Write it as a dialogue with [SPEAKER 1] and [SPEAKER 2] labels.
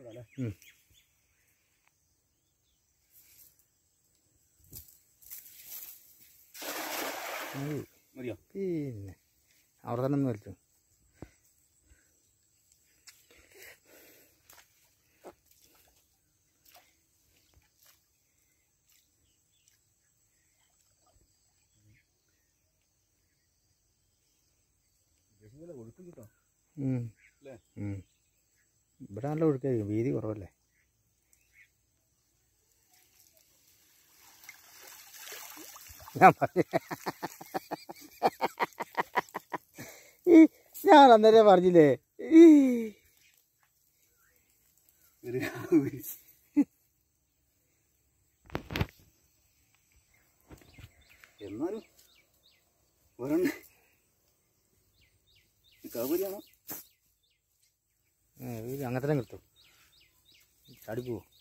[SPEAKER 1] അല്ലേ
[SPEAKER 2] ഉം. മതി.
[SPEAKER 1] മതിയോ
[SPEAKER 2] പിന്നെ അവിടെ തന്നെ ഒന്ന് വലിച്ചു
[SPEAKER 1] ഉദ്ദേശിക്കുന്ന ഒഴുക്കും കിട്ടോ
[SPEAKER 2] ഉം.
[SPEAKER 1] അല്ലേ?
[SPEAKER 2] ഉം. ഇവിടെ നല്ല ഒഴുക്കായിരിക്കും വീതി കുറവല്ലേ ഞാൻ പറഞ്ഞ ഈ ഞാൻ അന്നേരം പറഞ്ഞില്ലേ ഈ
[SPEAKER 1] ഒരു എന്നാലും ഒരെണ്ണ കൗരിയാണോ
[SPEAKER 2] ഏ, ഇത് അങ്ങനെ തന്നെ കിട്ടും ചാടി പോവോ